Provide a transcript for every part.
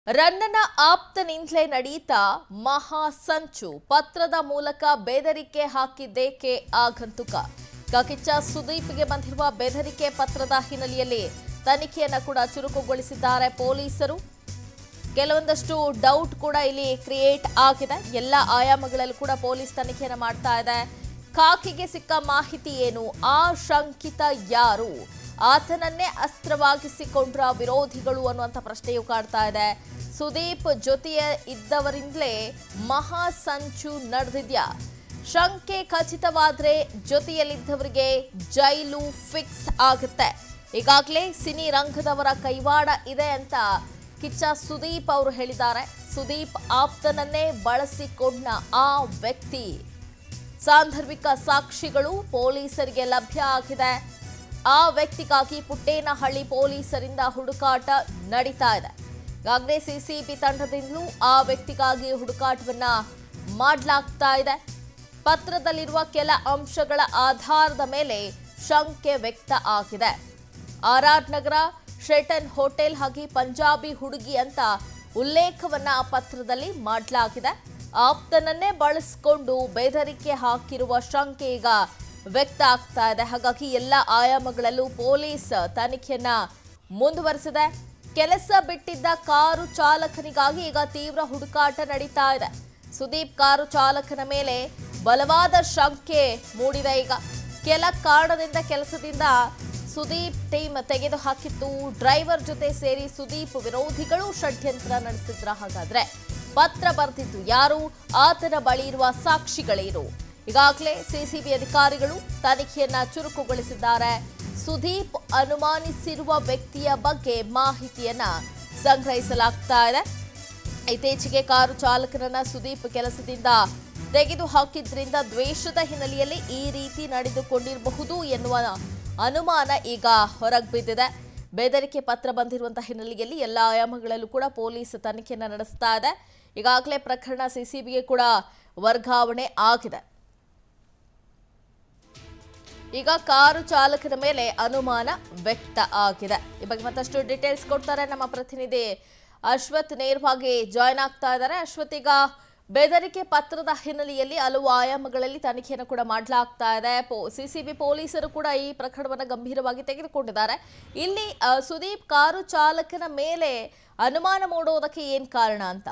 ರನ್ನನ ಆಪ್ತನಿಂದಲೇ ನಡೆಯುತ್ತಾ ಮಹಾ ಸಂಚು ಪತ್ರದ ಮೂಲಕ ಬೆದರಿಕೆ ಹಾಕಿದ್ದೇಕೆ ಆಗಂತುಕ ಕಿಚ್ಚ ಸುದೀಪ್ಗೆ ಬಂದಿರುವ ಬೆದರಿಕೆ ಪತ್ರದ ಹಿನ್ನೆಲೆಯಲ್ಲಿ ತನಿಖೆಯನ್ನ ಕೂಡ ಚುರುಕುಗೊಳಿಸಿದ್ದಾರೆ ಪೊಲೀಸರು ಕೆಲವೊಂದಷ್ಟು ಡೌಟ್ ಕೂಡ ಇಲ್ಲಿ ಕ್ರಿಯೇಟ್ ಆಗಿದೆ ಎಲ್ಲ ಆಯಾಮಗಳಲ್ಲೂ ಕೂಡ ಪೊಲೀಸ್ ತನಿಖೆಯನ್ನ ಮಾಡ್ತಾ ಇದೆ ಖಾಕಿಗೆ ಸಿಕ್ಕ ಮಾಹಿತಿ ಏನು ಆ ಶಂಕಿತ ಯಾರು ಆತನನ್ನೇ ಅಸ್ತ್ರವಾಗಿಸಿಕೊಂಡ್ರ ವಿರೋಧಿಗಳು ಅನ್ನುವಂಥ ಪ್ರಶ್ನೆಯು ಕಾಡ್ತಾ ಇದೆ ಸುದೀಪ್ ಜೊತೆಯ ಇದ್ದವರಿಂದಲೇ ಮಹಾ ಸಂಚು ನಡೆದಿದ್ಯಾ ಶಂಕೆ ಖಚಿತವಾದ್ರೆ ಜೊತೆಯಲ್ಲಿದ್ದವರಿಗೆ ಜೈಲು ಫಿಕ್ಸ್ ಆಗುತ್ತೆ ಈಗಾಗಲೇ ಸಿನಿ ರಂಗದವರ ಕೈವಾಡ ಇದೆ ಅಂತ ಕಿಚ್ಚ ಸುದೀಪ್ ಅವರು ಹೇಳಿದ್ದಾರೆ ಸುದೀಪ್ ಆಪ್ತನನ್ನೇ ಬಳಸಿಕೊಂಡ ಆ ವ್ಯಕ್ತಿ ಸಾಂದರ್ಭಿಕ ಸಾಕ್ಷಿಗಳು ಪೊಲೀಸರಿಗೆ ಲಭ್ಯ ಆಗಿದೆ ಆ ವ್ಯಕ್ತಿಗಾಗಿ ಪುಟ್ಟೇನಹಳ್ಳಿ ಪೊಲೀಸರಿಂದ ಹುಡುಕಾಟ ನಡೀತಾ ಇದೆ ಈಗಾಗಲೇ ಸಿಸಿಬಿ ತಂಡದಿಂದಲೂ ಆ ವ್ಯಕ್ತಿಗಾಗಿ ಹುಡುಕಾಟವನ್ನ ಮಾಡಲಾಗ್ತಾ ಇದೆ ಪತ್ರದಲ್ಲಿರುವ ಕೆಲ ಅಂಶಗಳ ಆಧಾರದ ಮೇಲೆ ಶಂಕೆ ವ್ಯಕ್ತ ಆಗಿದೆ ಆರ್ ಆರ್ ನಗರ ಶೆಟನ್ ಹೋಟೆಲ್ ಹಾಗೆ ಪಂಜಾಬಿ ಹುಡುಗಿ ಅಂತ ಉಲ್ಲೇಖವನ್ನ ಆ ಪತ್ರದಲ್ಲಿ ಮಾಡಲಾಗಿದೆ ಆಪ್ತನನ್ನೇ ಬಳಸಿಕೊಂಡು ಬೆದರಿಕೆ ಹಾಕಿರುವ ಶಂಕೆ ಈಗ ವ್ಯಕ್ತ ಆಗ್ತಾ ಇದೆ ಹಾಗಾಗಿ ಎಲ್ಲ ಆಯಾಮಗಳಲ್ಲೂ ಪೊಲೀಸ್ ತನಿಖೆಯನ್ನ ಮುಂದುವರೆಸಿದೆ ಕೆಲಸ ಬಿಟ್ಟಿದ್ದ ಕಾರು ಚಾಲಕನಿಗಾಗಿ ಈಗ ತೀವ್ರ ಹುಡುಕಾಟ ನಡೀತಾ ಇದೆ ಸುದೀಪ್ ಕಾರು ಚಾಲಕನ ಮೇಲೆ ಬಲವಾದ ಶಂಕೆ ಮೂಡಿದೆ ಈಗ ಕೆಲ ಕಾರಣದಿಂದ ಕೆಲಸದಿಂದ ಸುದೀಪ್ ಟೀಮ್ ತೆಗೆದು ಹಾಕಿತ್ತು ಡ್ರೈವರ್ ಜೊತೆ ಸೇರಿ ಸುದೀಪ್ ವಿರೋಧಿಗಳು ಷಡ್ಯಂತ್ರ ನಡೆಸಿದ್ರ ಹಾಗಾದ್ರೆ ಪತ್ರ ಬರೆದಿದ್ದು ಯಾರು ಆತನ ಬಳಿ ಇರುವ ಸಾಕ್ಷಿಗಳೇನು ಈಗಾಗಲೇ ಸಿಸಿಬಿ ಅಧಿಕಾರಿಗಳು ತನಿಖೆಯನ್ನ ಚುರುಕುಗೊಳಿಸಿದ್ದಾರೆ ಸುದೀಪ್ ಅನುಮಾನಿಸಿರುವ ವ್ಯಕ್ತಿಯ ಬಗ್ಗೆ ಮಾಹಿತಿಯನ್ನ ಸಂಗ್ರಹಿಸಲಾಗ್ತಾ ಇದೆ ಇತ್ತೀಚೆಗೆ ಕಾರು ಚಾಲಕರನ್ನ ಸುದೀಪ್ ಕೆಲಸದಿಂದ ತೆಗೆದು ಹಾಕಿದ್ರಿಂದ ದ್ವೇಷದ ಹಿನ್ನೆಲೆಯಲ್ಲಿ ಈ ರೀತಿ ನಡೆದುಕೊಂಡಿರಬಹುದು ಎನ್ನುವ ಅನುಮಾನ ಈಗ ಹೊರಗೆ ಬಿದ್ದಿದೆ ಬೆದರಿಕೆ ಪತ್ರ ಬಂದಿರುವಂತಹ ಹಿನ್ನೆಲೆಯಲ್ಲಿ ಎಲ್ಲ ಆಯಾಮಗಳಲ್ಲೂ ಕೂಡ ಪೊಲೀಸ್ ತನಿಖೆಯನ್ನು ನಡೆಸ್ತಾ ಇದೆ ಈಗಾಗಲೇ ಪ್ರಕರಣ ಸಿಸಿಬಿಗೆ ಕೂಡ ವರ್ಗಾವಣೆ ಆಗಿದೆ ಈಗ ಕಾರು ಚಾಲಕನ ಮೇಲೆ ಅನುಮಾನ ವ್ಯಕ್ತ ಆಗಿದೆ ಈ ಬಗ್ಗೆ ಮತ್ತಷ್ಟು ಡೀಟೇಲ್ಸ್ ಕೊಡ್ತಾರೆ ನಮ್ಮ ಪ್ರತಿನಿಧಿ ಅಶ್ವಥ್ ನೇರವಾಗಿ ಜಾಯ್ನ್ ಆಗ್ತಾ ಇದ್ದಾರೆ ಅಶ್ವಥ್ ಈಗ ಬೆದರಿಕೆ ಪತ್ರದ ಹಿನ್ನೆಲೆಯಲ್ಲಿ ಹಲವು ಆಯಾಮಗಳಲ್ಲಿ ತನಿಖೆಯನ್ನು ಕೂಡ ಮಾಡಲಾಗ್ತಾ ಇದೆ ಸಿಸಿಬಿ ಪೊಲೀಸರು ಕೂಡ ಈ ಪ್ರಕರಣವನ್ನು ಗಂಭೀರವಾಗಿ ತೆಗೆದುಕೊಂಡಿದ್ದಾರೆ ಇಲ್ಲಿ ಆ, ಸುದೀಪ್ ಕಾರು ಚಾಲಕನ ಮೇಲೆ ಅನುಮಾನ ಮೂಡುವುದಕ್ಕೆ ಏನ್ ಕಾರಣ ಅಂತ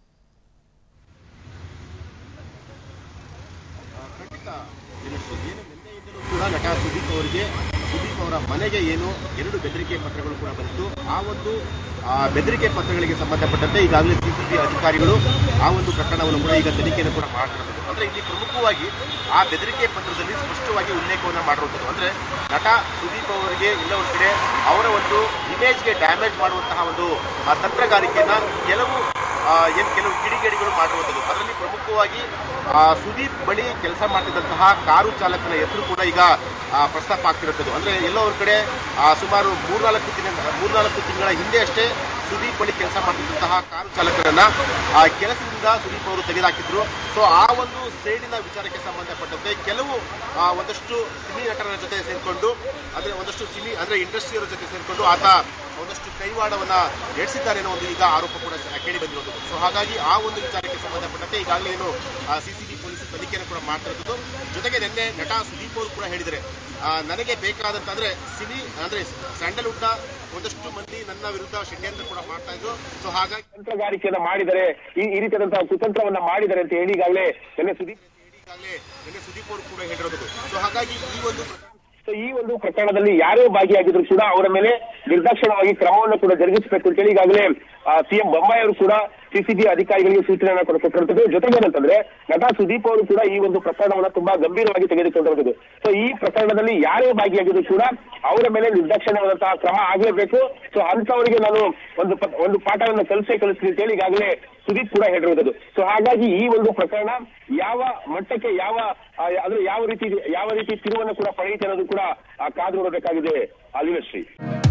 ಖಂಡಿತ ದಿನೇಶ್. ಏನು ನಿನ್ನೆಯಿಂದಲೂ ಕೂಡ ನಟ ಸುದೀಪ್ ಅವರಿಗೆ ಸುದೀಪ್ ಅವರ ಮನೆಗೆ ಏನು ಎರಡು ಬೆದರಿಕೆ ಪತ್ರಗಳು ಕೂಡ ಬಂತು ಆ ಒಂದು ಆ, ಬೆದರಿಕೆ ಪತ್ರಗಳಿಗೆ ಸಂಬಂಧಪಟ್ಟಂತೆ ಈಗಾಗಲೇ ಸಿಸಿಬಿ ಅಧಿಕಾರಿಗಳು ಆ ಒಂದು ಪ್ರಕರಣವನ್ನು ಕೂಡ ಈಗ ತನಿಖೆಯನ್ನು ಕೂಡ ಮಾಡ್ತಿರೋದು ಅಂದ್ರೆ ಇಲ್ಲಿ ಪ್ರಮುಖವಾಗಿ ಆ ಬೆದರಿಕೆ ಪತ್ರದಲ್ಲಿ ಸ್ಪಷ್ಟವಾಗಿ ಉಲ್ಲೇಖವನ್ನು ಮಾಡಿರುವಂಥದ್ದು ಅಂದ್ರೆ ನಟ ಸುದೀಪ್ ಅವರಿಗೆ ಇಲ್ಲ ಒಂದು ಕಡೆ ಅವರ ಒಂದು ಇಮೇಜ್ಗೆ ಡ್ಯಾಮೇಜ್ ಮಾಡುವಂತಹ ಒಂದು ಆ, ತಂತ್ರಗಾರಿಕೆಯನ್ನ ಕೆಲವು ಆ, ಏನ್ ಕೆಲವು ಕಿಡಿಗೇಡಿಗಳು ಮಾಡಿರುವಂಥದ್ದು ಅದರಲ್ಲಿ ಪ್ರಮುಖವಾಗಿ ಆ, ಸುದೀಪ್ ಬಳಿ ಕೆಲಸ ಮಾಡ್ತಿದ್ದಂತಹ ಕಾರು ಚಾಲಕನ ಹೆಸರು ಕೂಡ ಈಗ ಆ, ಪ್ರಸ್ತಾಪ ಆಗ್ತಿರುತ್ತದೆ ಅಂದ್ರೆ ಎಲ್ಲೋ ಒಂದ್ ಕಡೆ ಆ, ಸುಮಾರು ಮೂರ್ನಾಲ್ಕು ದಿನ ಮೂರ್ನಾಲ್ಕು ತಿಂಗಳ ಹಿಂದೆ ಅಷ್ಟೇ ಸುದೀಪ್ ಬಳಿ ಕೆಲಸ ಮಾಡ್ತಿದ್ದಂತಹ ಕಾರು ಚಾಲಕರನ್ನ ಆ ಕೆಲಸದಿಂದ ಸುದೀಪ್ ಅವರು ತೆಗೆದುಹಾಕಿದ್ರು ಸೊ ಆ ಒಂದು ಸೇಡಿನ ವಿಚಾರಕ್ಕೆ ಸಂಬಂಧಪಟ್ಟಂತೆ ಕೆಲವು ಆ, ಒಂದಷ್ಟು ಸಿನಿ ನಟರ ಜೊತೆ ಸೇರ್ಕೊಂಡು ಅಂದ್ರೆ ಒಂದಷ್ಟು ಸಿನಿ ಅಂದ್ರೆ ಇಂಡಸ್ಟ್ರಿಯವರ ಜೊತೆ ಸೇರ್ಕೊಂಡು ಆತ ಒಂದಷ್ಟು ಕೈವಾಡವನ್ನ ನಡೆಸಿದ್ದಾರೆ ಅನ್ನೋ ಒಂದು ಈಗ ಆರೋಪ ಕೂಡ ಕೇಳಿ ಬಂದಿರೋದು ಸೊ ಹಾಗಾಗಿ ಆ ಒಂದು ವಿಚಾರಕ್ಕೆ ಸಂಬಂಧಪಟ್ಟಂತೆ ಈಗಾಗಲೇ ಏನು ಸಿಸಿಬಿ ಪೊಲೀಸರು ತನಿಖೆಯನ್ನು ಕೂಡ ಮಾಡ್ತಾ ಇರೋದು ಜೊತೆಗೆ ನಿನ್ನೆ ನಟ ಸುದೀಪ್ ಅವರು ಕೂಡ ಹೇಳಿದರೆ ಆ, ನನಗೆ ಬೇಕಾದಂತ ಅಂದ್ರೆ ಸಿನಿ ಅಂದ್ರೆ ಸ್ಯಾಂಡಲ್ವುಡ್ ನ ಒಂದಷ್ಟು ಮಂದಿ ನನ್ನ ವಿರುದ್ಧ ಷಡ್ಯಂತ್ರ ಕೂಡ ಮಾಡ್ತಾ ಇದ್ರು ಸೊ ಹಾಗಾಗಿ ತಂತ್ರಗಾರಿಕೆಯನ್ನ ಮಾಡಿದರೆ ಈ ಈ ರೀತಿಯಾದಂತಹ ಕುತಂತ್ರವನ್ನ ಮಾಡಿದರೆ ಅಂತ ಹೇಳಿ ಈಗಾಗಲೇ ನಿನ್ನೆ ಸುದೀಪ್ ಈಗಾಗಲೇ ನಿನ್ನೆ ಸುದೀಪ್ ಅವರು ಕೂಡ ಹೇಳಿರೋದು ಸೊ ಹಾಗಾಗಿ ಈ ಒಂದು ಸೊ ಈ ಒಂದು ಪ್ರಕರಣದಲ್ಲಿ ಯಾರೇ ಭಾಗಿಯಾಗಿದ್ರು ಕೂಡ ಅವರ ಮೇಲೆ ನಿರ್ದಾಕ್ಷಿಣ್ಯವಾಗಿ ಕ್ರಮವನ್ನು ಕೂಡ ಜರುಗಿಸಬೇಕು ಅಂತೇಳಿ ಈಗಾಗಲೇ ಸಿಎಂ ಬೊಮ್ಮಾಯಿ ಅವರು ಕೂಡ ಸಿಸಿಬಿ ಅಧಿಕಾರಿಗಳಿಗೆ ಸೂಚನೆಯನ್ನ ಕೂಡ ಕೊಟ್ಟಿರುತ್ತದೆ ಜೊತೆಗೆ ಏನಂತಂದ್ರೆ ನಟ ಸುದೀಪ್ ಅವರು ಕೂಡ ಈ ಒಂದು ಪ್ರಕರಣವನ್ನ ತುಂಬಾ ಗಂಭೀರವಾಗಿ ತೆಗೆದುಕೊಂಡಿರುತ್ತದೆ ಸೊ ಈ ಪ್ರಕರಣದಲ್ಲಿ ಯಾರೇ ಭಾಗಿಯಾಗಿದ್ರು ಕೂಡ ಅವರ ಮೇಲೆ ನಿರ್ದಾಕ್ಷಿಣ್ಯವಾದಂತಹ ಕ್ರಮ ಆಗಲೇಬೇಕು ಸೊ ಅಂತವರಿಗೆ ನಾನು ಒಂದು ಪ- ಒಂದು ಪಾಠವನ್ನು ಕಲಿಸೇ ಕಲಿಸ್ತೀನಿ ಅಂತೇಳಿ ಈಗಾಗಲೇ ಸುದೀಪ್ ಕೂಡ ಹೇಳಿರುವುದು ಸೊ ಹಾಗಾಗಿ ಈ ಒಂದು ಪ್ರಕರಣ ಯಾವ ಮಟ್ಟಕ್ಕೆ ಯಾವ ಆ, ಅಂದ್ರೆ ಯಾವ ರೀತಿ ಯಾವ ರೀತಿ ತಿರುವನ್ನು ಕೂಡ ಪಡೆಯುತ್ತೆ ಅನ್ನೋದು ಕೂಡ ಆ, ಕಾದು ನೋಡಬೇಕಾಗಿದೆ ಅಲಿನಶ್ರೀ